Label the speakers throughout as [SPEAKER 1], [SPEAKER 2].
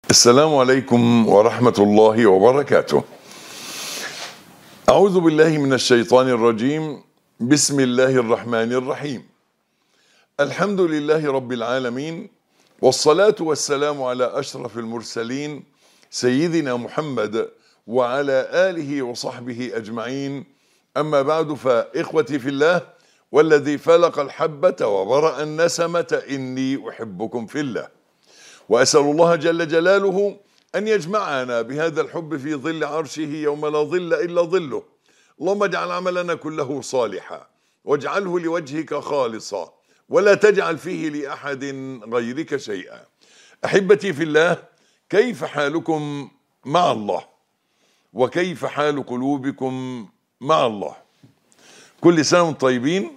[SPEAKER 1] السلام عليكم ورحمة الله وبركاته. أعوذ بالله من الشيطان الرجيم، بسم الله الرحمن الرحيم. الحمد لله رب العالمين والصلاة والسلام على أشرف المرسلين سيدنا محمد وعلى آله وصحبه أجمعين. أما بعد فإخوتي في الله والذي فلق الحبة وبرأ النسمة إني أحبكم في الله. واسال الله جل جلاله ان يجمعنا بهذا الحب في ظل عرشه يوم لا ظل الا ظله اللهم اجعل عملنا كله صالحا واجعله لوجهك خالصا ولا تجعل فيه لاحد غيرك شيئا احبتي في الله كيف حالكم مع الله وكيف حال قلوبكم مع الله كل سنه وانتم طيبين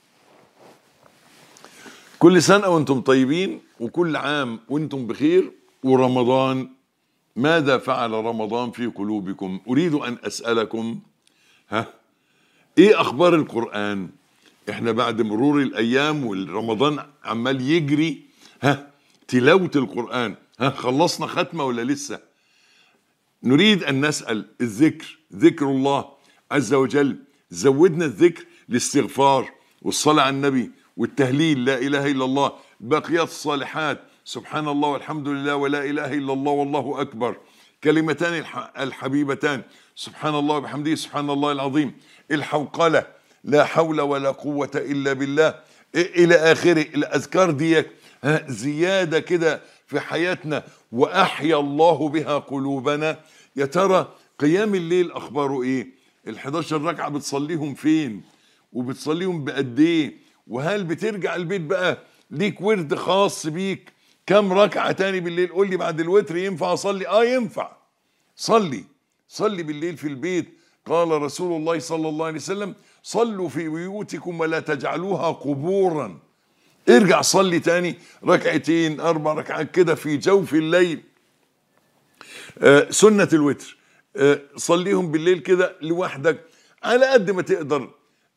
[SPEAKER 1] كل سنة وانتم طيبين وكل عام وانتم بخير ورمضان ماذا فعل رمضان في قلوبكم أريد أن أسألكم ها ايه أخبار القرآن احنا بعد مرور الأيام والرمضان عمال يجري ها تلاوة القرآن ها خلصنا ختمة ولا لسه نريد أن نسأل الذكر ذكر الله عز وجل زودنا الذكر الاستغفار والصلاة على النبي والتهليل لا اله الا الله بقيات الصالحات سبحان الله والحمد لله ولا اله الا الله والله اكبر كلمتان الحبيبتان سبحان الله وبحمده سبحان الله العظيم الحوقله لا حول ولا قوه الا بالله الى اخره الاذكار دي زياده كده في حياتنا واحيا الله بها قلوبنا يا ترى قيام الليل اخباره ايه ال11 ركعه بتصليهم فين وبتصليهم بقد ايه وهل بترجع البيت بقى ليك ورد خاص بيك كم ركعة تاني بالليل قول لي بعد الوتر ينفع أصلي آه ينفع صلي صلي بالليل في البيت قال رسول الله صلى الله عليه وسلم صلوا في بيوتكم ولا تجعلوها قبورا ارجع صلي تاني ركعتين أربع ركعات كده في جوف الليل آه سنة الوتر آه صليهم بالليل كده لوحدك على قد ما تقدر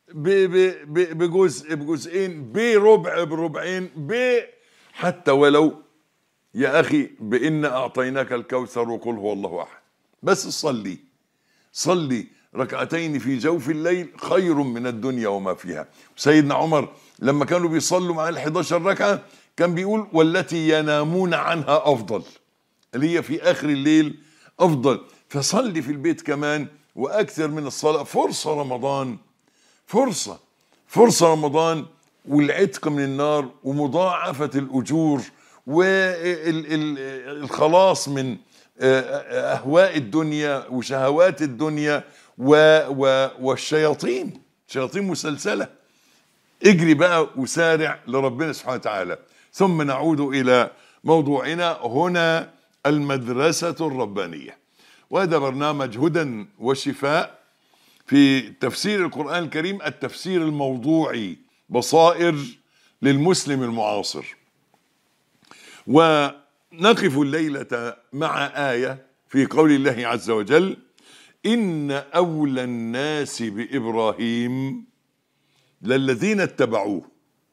[SPEAKER 1] بجزء بجزئين بربع بربعين ب حتى ولو يا اخي بان اعطيناك الكوثر وقل هو الله احد بس صلي صلي ركعتين في جوف الليل خير من الدنيا وما فيها سيدنا عمر لما كانوا بيصلوا مع ال11 ركعه كان بيقول والتي ينامون عنها افضل اللي هي في اخر الليل افضل فصلي في البيت كمان واكثر من الصلاه فرصه رمضان فرصة فرصة رمضان والعتق من النار ومضاعفة الأجور والخلاص من أهواء الدنيا وشهوات الدنيا والشياطين شياطين مسلسلة اجري بقى وسارع لربنا سبحانه وتعالى ثم نعود إلى موضوعنا هنا المدرسة الربانية وهذا برنامج هدى وشفاء في تفسير القرآن الكريم التفسير الموضوعي بصائر للمسلم المعاصر ونقف الليلة مع آية في قول الله عز وجل إن أولى الناس بإبراهيم للذين اتبعوه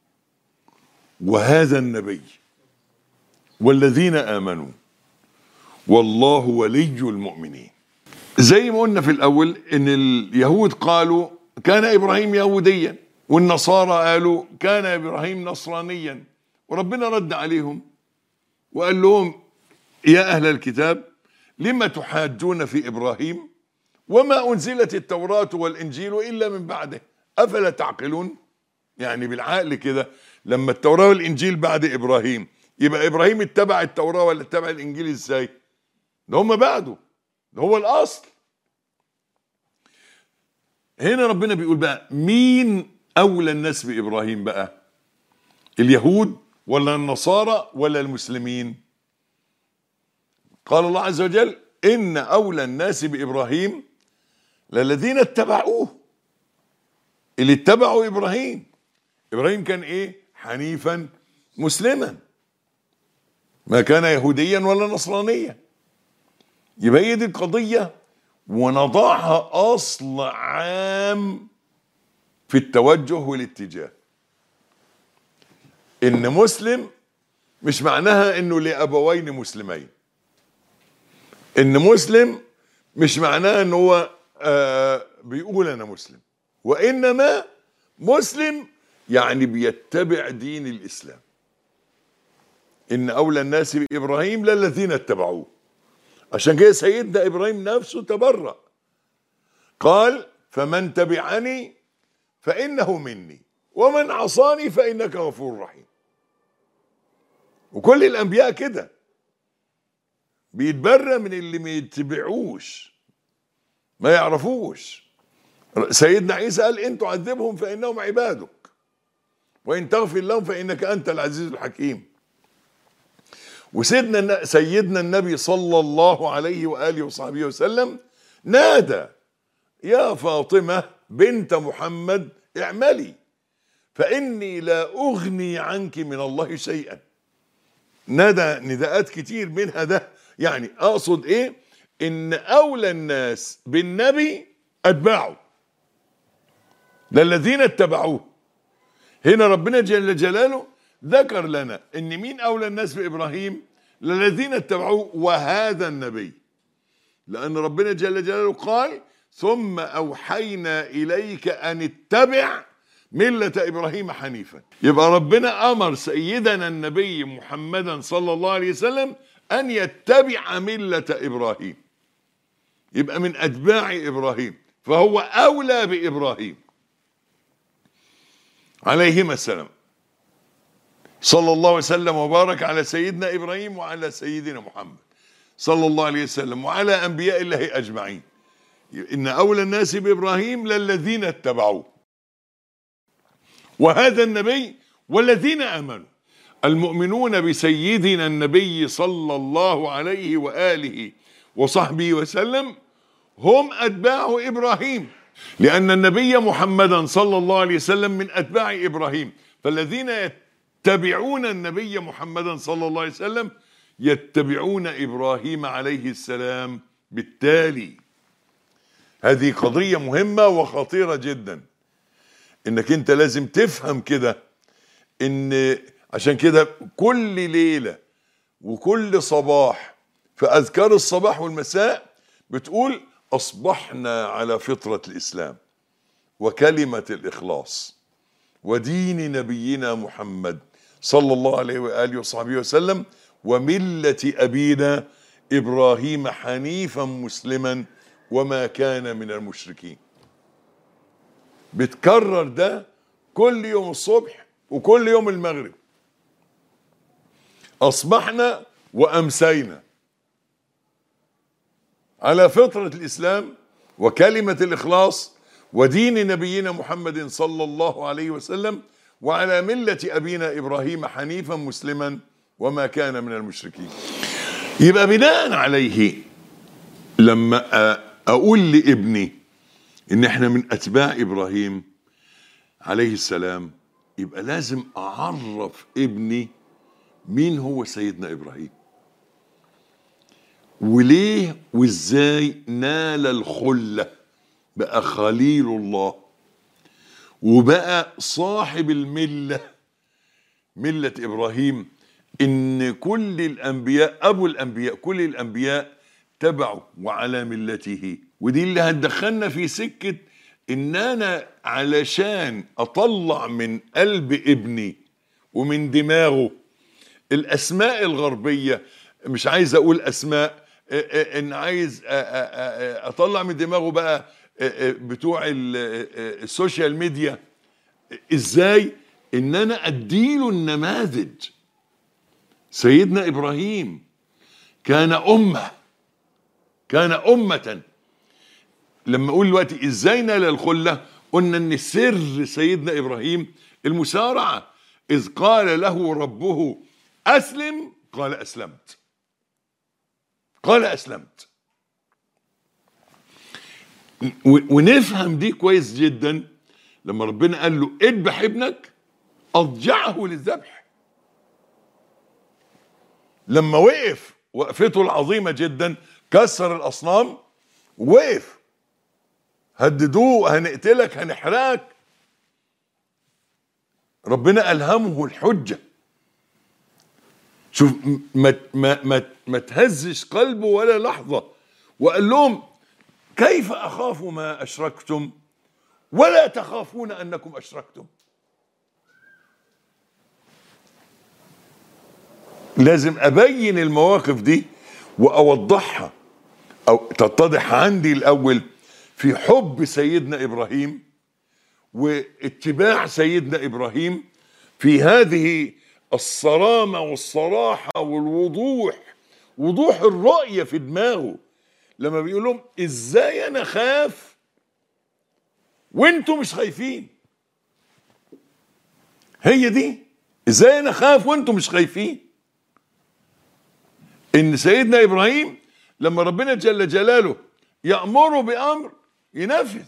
[SPEAKER 1] وهذا النبي والذين آمنوا والله ولي المؤمنين زي ما قلنا في الاول ان اليهود قالوا كان ابراهيم يهوديا والنصارى قالوا كان ابراهيم نصرانيا وربنا رد عليهم وقال لهم يا اهل الكتاب لما تحاجون في ابراهيم وما انزلت التوراه والانجيل الا من بعده افلا تعقلون يعني بالعقل كده لما التوراه والانجيل بعد ابراهيم يبقى ابراهيم اتبع التوراه ولا اتبع الانجيل ازاي ده هم بعده ده هو الاصل هنا ربنا بيقول بقى مين اولى الناس بابراهيم بقى اليهود ولا النصارى ولا المسلمين قال الله عز وجل ان اولى الناس بابراهيم للذين اتبعوه اللي اتبعوا ابراهيم ابراهيم كان ايه حنيفا مسلما ما كان يهوديا ولا نصرانيا يبقى هي دي القضية ونضعها أصل عام في التوجه والاتجاه إن مسلم مش معناها إنه لأبوين مسلمين ان مسلم مش معناه ان هو آه بيقول انا مسلم وانما مسلم يعني بيتبع دين الاسلام ان اولى الناس بابراهيم للذين اتبعوه عشان كده سيدنا ابراهيم نفسه تبرأ قال فمن تبعني فانه مني ومن عصاني فانك غفور رحيم وكل الانبياء كده بيتبرى من اللي ما يتبعوش ما يعرفوش سيدنا عيسى قال ان تعذبهم فانهم عبادك وان تغفر لهم فانك انت العزيز الحكيم وسيدنا سيدنا النبي صلى الله عليه واله وصحبه وسلم نادى يا فاطمه بنت محمد اعملي فاني لا اغني عنك من الله شيئا نادى نداءات كتير منها ده يعني اقصد ايه ان اولى الناس بالنبي اتباعه للذين اتبعوه هنا ربنا جل جلاله ذكر لنا ان مين اولى الناس بابراهيم للذين اتبعوه وهذا النبي لان ربنا جل جلاله قال ثم اوحينا اليك ان اتبع مله ابراهيم حنيفا يبقى ربنا امر سيدنا النبي محمدا صلى الله عليه وسلم ان يتبع مله ابراهيم يبقى من اتباع ابراهيم فهو اولى بابراهيم عليهما السلام صلى الله وسلم وبارك على سيدنا ابراهيم وعلى سيدنا محمد صلى الله عليه وسلم وعلى انبياء الله اجمعين ان اولى الناس بابراهيم للذين اتبعوه وهذا النبي والذين امنوا المؤمنون بسيدنا النبي صلى الله عليه واله وصحبه وسلم هم اتباع ابراهيم لان النبي محمدا صلى الله عليه وسلم من اتباع ابراهيم فالذين يتبعون النبي محمدا صلى الله عليه وسلم يتبعون ابراهيم عليه السلام بالتالي هذه قضيه مهمه وخطيره جدا انك انت لازم تفهم كده ان عشان كده كل ليله وكل صباح في اذكار الصباح والمساء بتقول اصبحنا على فطره الاسلام وكلمه الاخلاص ودين نبينا محمد صلى الله عليه واله وصحبه وسلم ومله ابينا ابراهيم حنيفا مسلما وما كان من المشركين بتكرر ده كل يوم الصبح وكل يوم المغرب اصبحنا وامسينا على فطره الاسلام وكلمه الاخلاص ودين نبينا محمد صلى الله عليه وسلم وعلى مله ابينا ابراهيم حنيفا مسلما وما كان من المشركين يبقى بناء عليه لما اقول لابني ان احنا من اتباع ابراهيم عليه السلام يبقى لازم اعرف ابني مين هو سيدنا ابراهيم وليه وازاي نال الخله بقى خليل الله وبقى صاحب المله مله ابراهيم ان كل الانبياء ابو الانبياء كل الانبياء تبعوا وعلى ملته ودي اللي هتدخلنا في سكه ان انا علشان اطلع من قلب ابني ومن دماغه الاسماء الغربيه مش عايز اقول اسماء ان عايز اطلع من دماغه بقى بتوع السوشيال ميديا ازاي ان انا اديله النماذج سيدنا ابراهيم كان امه كان امه لما اقول دلوقتي ازاي نال الخله قلنا ان سر سيدنا ابراهيم المسارعه اذ قال له ربه اسلم قال اسلمت قال اسلمت ونفهم دي كويس جدا لما ربنا قال له اذبح ابنك اضجعه للذبح لما وقف وقفته العظيمه جدا كسر الاصنام وقف هددوه هنقتلك هنحرقك ربنا الهمه الحجه شوف ما ما ما, ما تهزش قلبه ولا لحظه وقال لهم كيف اخاف ما اشركتم ولا تخافون انكم اشركتم لازم ابين المواقف دي واوضحها او تتضح عندي الاول في حب سيدنا ابراهيم واتباع سيدنا ابراهيم في هذه الصرامه والصراحه والوضوح وضوح الرؤيه في دماغه لما بيقول لهم ازاي انا خاف وانتم مش خايفين هي دي ازاي انا خاف وانتم مش خايفين ان سيدنا ابراهيم لما ربنا جل جلاله يامره بامر ينفذ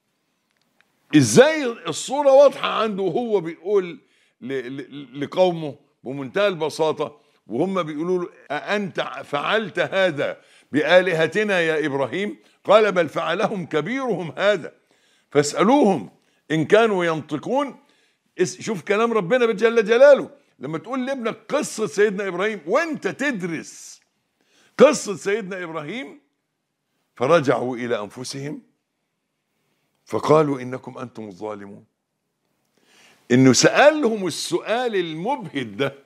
[SPEAKER 1] ازاي الصوره واضحه عنده وهو بيقول ل- ل- لقومه بمنتهى البساطه وهم بيقولوا له أأنت فعلت هذا بآلهتنا يا إبراهيم قال بل فعلهم كبيرهم هذا فاسألوهم إن كانوا ينطقون اس- شوف كلام ربنا جل جلاله لما تقول لابنك قصة سيدنا إبراهيم وانت تدرس قصة سيدنا إبراهيم فرجعوا إلى أنفسهم فقالوا إنكم أنتم الظالمون إنه سألهم السؤال المبهد ده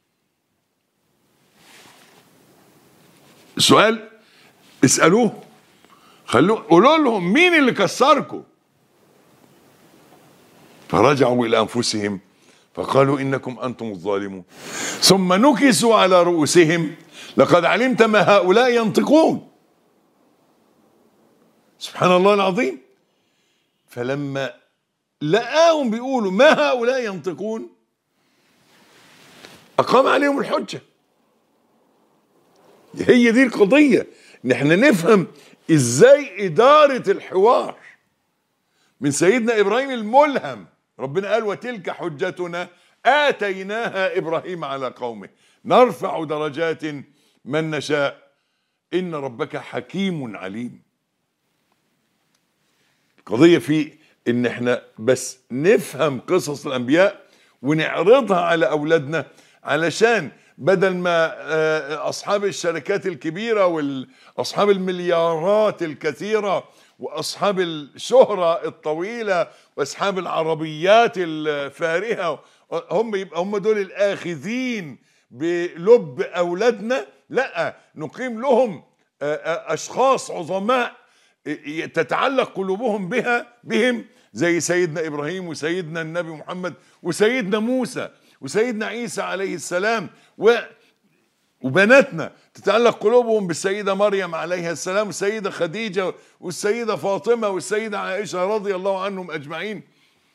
[SPEAKER 1] سؤال اسألوه خلوه قولوا لهم مين اللي كسركم فرجعوا إلى أنفسهم فقالوا إنكم أنتم الظالمون ثم نكسوا على رؤوسهم لقد علمت ما هؤلاء ينطقون سبحان الله العظيم فلما لقاهم بيقولوا ما هؤلاء ينطقون أقام عليهم الحجة هي دي القضية ان احنا نفهم ازاي إدارة الحوار من سيدنا إبراهيم الملهم ربنا قال وتلك حجتنا آتيناها إبراهيم على قومه نرفع درجات من نشاء إن ربك حكيم عليم القضية في إن إحنا بس نفهم قصص الأنبياء ونعرضها على أولادنا علشان بدل ما آه، أصحاب الشركات الكبيرة وأصحاب المليارات الكثيرة وأصحاب الشهرة الطويلة وأصحاب العربيات الفارهة هم يبقى هم دول الآخذين بلب أولادنا لا نقيم لهم آه، آه، أشخاص عظماء تتعلق قلوبهم بها بهم زي سيدنا ابراهيم وسيدنا النبي محمد وسيدنا موسى وسيدنا عيسى عليه السلام و وبناتنا تتعلق قلوبهم بالسيدة مريم عليها السلام والسيدة خديجة والسيدة فاطمة والسيدة عائشة رضي الله عنهم أجمعين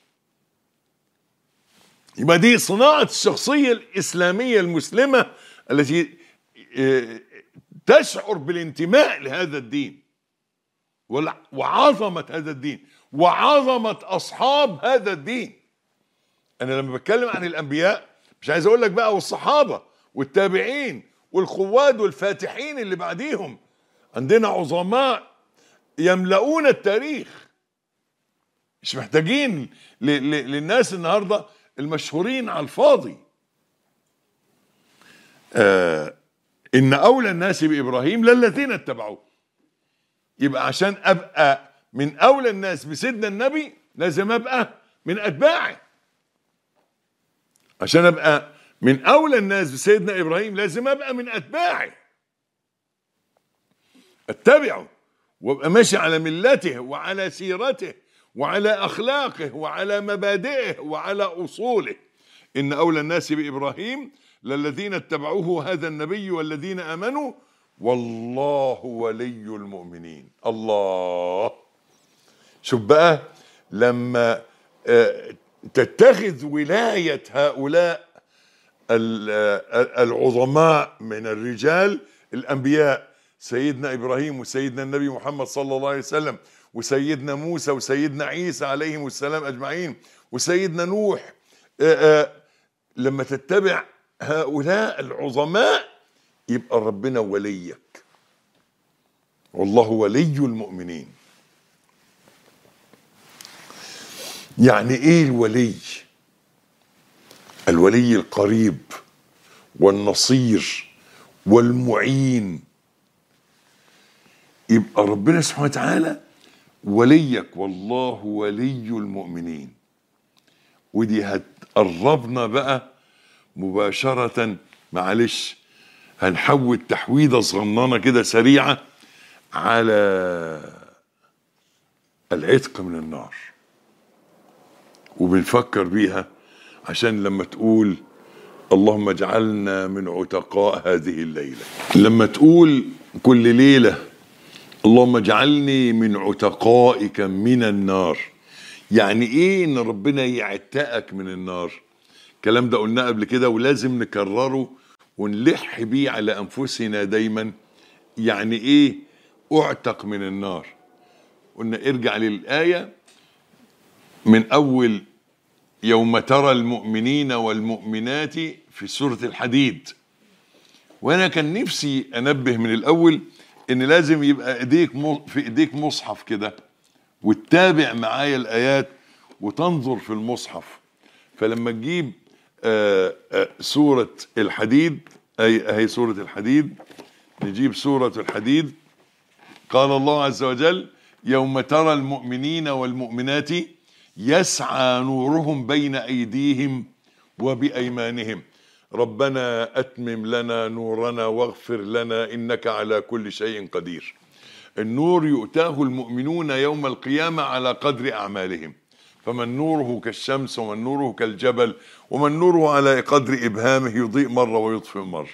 [SPEAKER 1] يبقى دي صناعة الشخصية الإسلامية المسلمة التي آه، تشعر بالانتماء لهذا الدين والع- وعظمة هذا الدين وعظمة أصحاب هذا الدين أنا لما بتكلم عن الأنبياء مش عايز أقول لك بقى والصحابة والتابعين والقواد والفاتحين اللي بعديهم عندنا عظماء يملؤون التاريخ مش محتاجين ل- ل- للناس النهارده المشهورين على الفاضي آه إن أولى الناس بإبراهيم للذين اتبعوه يبقى عشان ابقى من اولى الناس بسيدنا النبي لازم ابقى من اتباعه عشان ابقى من اولى الناس بسيدنا ابراهيم لازم ابقى من اتباعه اتبعه وابقى ماشي على ملته وعلى سيرته وعلى اخلاقه وعلى مبادئه وعلى اصوله ان اولى الناس بابراهيم للذين اتبعوه هذا النبي والذين امنوا والله ولي المؤمنين الله شوف بقى لما آه، تتخذ ولاية هؤلاء ال- آه، العظماء من الرجال الأنبياء سيدنا إبراهيم وسيدنا النبي محمد صلى الله عليه وسلم وسيدنا موسى وسيدنا عيسى عليهم السلام أجمعين وسيدنا نوح آه، آه، لما تتبع هؤلاء العظماء يبقى ربنا وليك والله ولي المؤمنين يعني ايه الولي الولي القريب والنصير والمعين يبقى ربنا سبحانه وتعالى وليك والله ولي المؤمنين ودي هتقربنا بقى مباشرة معلش هنحول تحويدة صغننة كده سريعة على العتق من النار وبنفكر بيها عشان لما تقول اللهم اجعلنا من عتقاء هذه الليلة لما تقول كل ليلة اللهم اجعلني من عتقائك من النار يعني ايه ان ربنا يعتقك من النار الكلام ده قلناه قبل كده ولازم نكرره ونلح بيه على انفسنا دايما يعني ايه اعتق من النار قلنا ارجع للايه من اول يوم ترى المؤمنين والمؤمنات في سوره الحديد وانا كان نفسي انبه من الاول ان لازم يبقى ايديك م- في ايديك مصحف كده وتتابع معايا الايات وتنظر في المصحف فلما تجيب آه، آه، سورة الحديد أي أهي سورة الحديد نجيب سورة الحديد قال الله عز وجل يوم ترى المؤمنين والمؤمنات يسعى نورهم بين أيديهم وبأيمانهم ربنا أتمم لنا نورنا واغفر لنا إنك على كل شيء قدير النور يؤتاه المؤمنون يوم القيامة على قدر أعمالهم فمن نوره كالشمس ومن نوره كالجبل ومن نوره على قدر إبهامه يضيء مرة ويطفئ مرة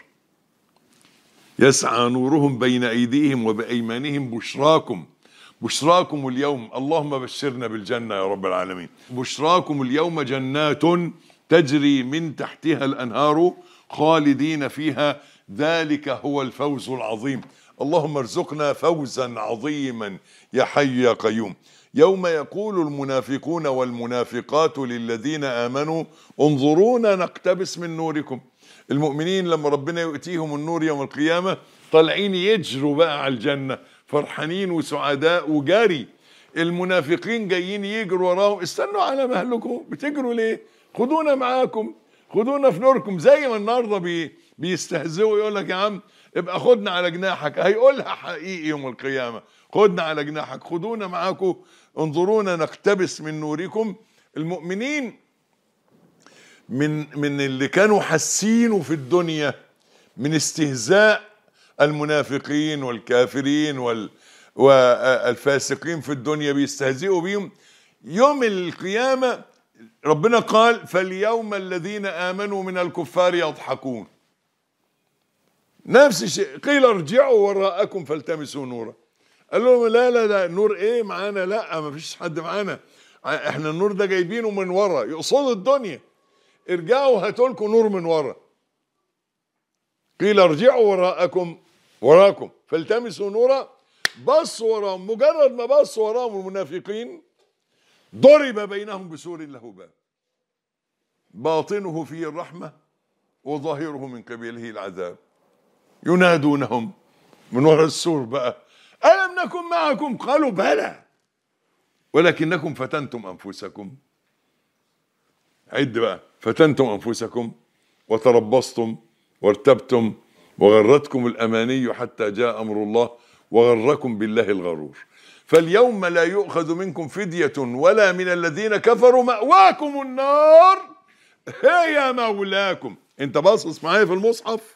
[SPEAKER 1] يسعى نورهم بين أيديهم وبأيمانهم بشراكم بشراكم اليوم اللهم بشرنا بالجنة يا رب العالمين بشراكم اليوم جنات تجري من تحتها الأنهار خالدين فيها ذلك هو الفوز العظيم اللهم ارزقنا فوزا عظيما يا حي يا قيوم يوم يقول المنافقون والمنافقات للذين آمنوا انظرونا نقتبس من نوركم المؤمنين لما ربنا يؤتيهم النور يوم القيامة طالعين يجروا بقى على الجنة فرحانين وسعداء وجاري المنافقين جايين يجروا وراهم استنوا على مهلكم بتجروا ليه خدونا معاكم خدونا في نوركم زي ما النهارده بي بيستهزئوا يقول لك يا عم ابقى خدنا على جناحك هيقولها حقيقي يوم القيامة خدنا على جناحك خدونا معاكم انظرونا نقتبس من نوركم المؤمنين من من اللي كانوا حاسينه في الدنيا من استهزاء المنافقين والكافرين وال والفاسقين في الدنيا بيستهزئوا بيهم يوم القيامة ربنا قال فاليوم الذين آمنوا من الكفار يضحكون نفس الشيء قيل ارجعوا وراءكم فالتمسوا نورا قال لهم لا لا لا نور ايه معانا لا ما فيش حد معانا احنا النور ده جايبينه من ورا يقصدوا الدنيا ارجعوا هاتوا لكم نور من ورا قيل ارجعوا وراءكم وراكم فالتمسوا نورا بصوا وراهم مجرد ما بصوا وراهم المنافقين ضرب بينهم بسور له باب باطنه فيه الرحمة وظاهره من قبله العذاب ينادونهم من وراء السور بقى ألم نكن معكم قالوا بلى ولكنكم فتنتم أنفسكم عد بقى فتنتم أنفسكم وتربصتم وارتبتم وغرتكم الأماني حتى جاء أمر الله وغركم بالله الغرور فاليوم لا يؤخذ منكم فدية ولا من الذين كفروا مأواكم النار هي مولاكم انت باصص معايا في المصحف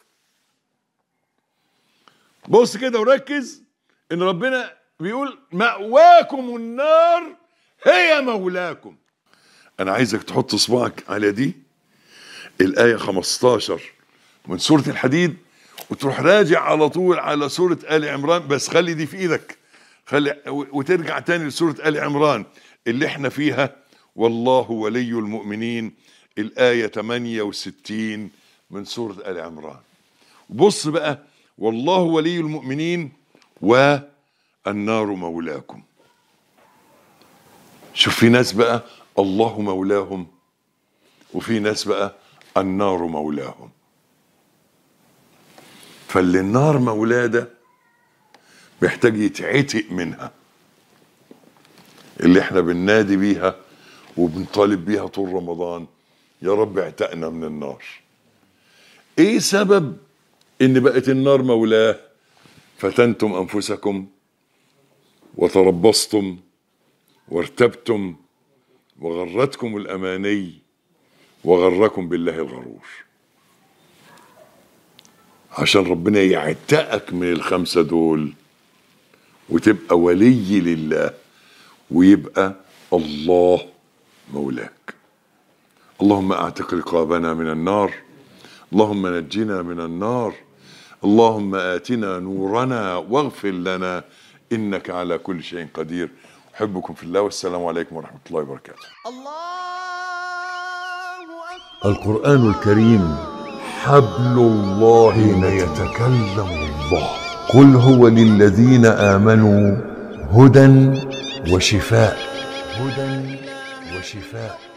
[SPEAKER 1] بص كده وركز ان ربنا بيقول مأواكم النار هي مولاكم انا عايزك تحط صباعك على دي الآية 15 من سورة الحديد وتروح راجع على طول على سورة آل عمران بس خلي دي في ايدك خلي وترجع تاني لسورة آل عمران اللي احنا فيها والله ولي المؤمنين الآية 68 من سورة آل عمران بص بقى والله ولي المؤمنين والنار مولاكم شوف في ناس بقى الله مولاهم وفي ناس بقى النار مولاهم فاللي النار مولاه ده محتاج يتعتق منها اللي احنا بننادي بيها وبنطالب بيها طول رمضان يا رب اعتقنا من النار ايه سبب ان بقت النار مولاه فتنتم انفسكم وتربصتم وارتبتم وغرتكم الاماني وغركم بالله الغرور عشان ربنا يعتقك من الخمسه دول وتبقى ولي لله ويبقى الله مولاك اللهم اعتق رقابنا من النار اللهم نجنا من النار اللهم آتنا نورنا واغفر لنا إنك على كل شيء قدير أحبكم في الله والسلام عليكم ورحمة الله وبركاته
[SPEAKER 2] الله أكبر
[SPEAKER 1] القرآن الكريم حبل الله حين يتكلم الله قل هو للذين آمنوا هدى وشفاء هدى وشفاء